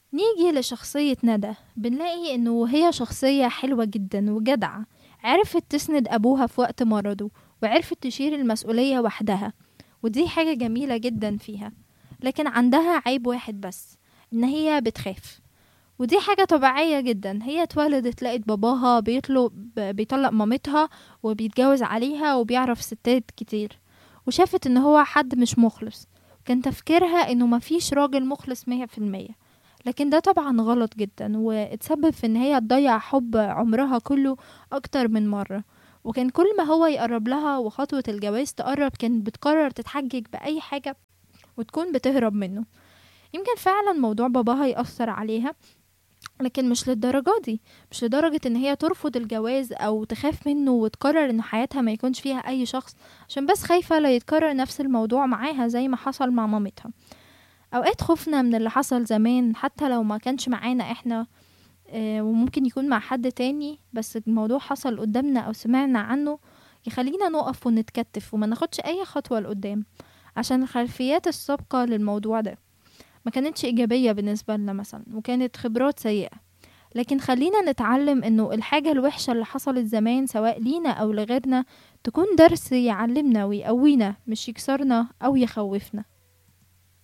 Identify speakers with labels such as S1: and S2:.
S1: نيجي لشخصية ندى بنلاقي انه هي شخصية حلوة جدا وجدعة عرفت تسند ابوها في وقت مرضه وعرفت تشيل المسؤولية وحدها ودي حاجة جميلة جدا فيها لكن عندها عيب واحد بس ان هي بتخاف ودي حاجة طبيعية جدا هي اتولدت لقت باباها بيطلب بيطلق مامتها وبيتجوز عليها وبيعرف ستات كتير وشافت ان هو حد مش مخلص كان تفكيرها انه مفيش راجل مخلص مية في المية لكن ده طبعا غلط جدا واتسبب في ان هي تضيع حب عمرها كله اكتر من مرة وكان كل ما هو يقرب لها وخطوة الجواز تقرب كانت بتقرر تتحجج بأي حاجة وتكون بتهرب منه يمكن فعلا موضوع باباها يأثر عليها لكن مش للدرجة دي مش لدرجة ان هي ترفض الجواز او تخاف منه وتقرر ان حياتها ما يكونش فيها اي شخص عشان بس خايفة لا يتكرر نفس الموضوع معاها زي ما حصل مع مامتها اوقات خوفنا من اللي حصل زمان حتى لو ما كانش معانا احنا آه، وممكن يكون مع حد تاني بس الموضوع حصل قدامنا او سمعنا عنه يخلينا نقف ونتكتف وما ناخدش اي خطوة لقدام عشان الخلفيات السابقة للموضوع ده ما كانتش إيجابية بالنسبة لنا مثلا وكانت خبرات سيئة لكن خلينا نتعلم انه الحاجة الوحشة اللي حصلت زمان سواء لينا او لغيرنا تكون درس يعلمنا ويقوينا مش يكسرنا او يخوفنا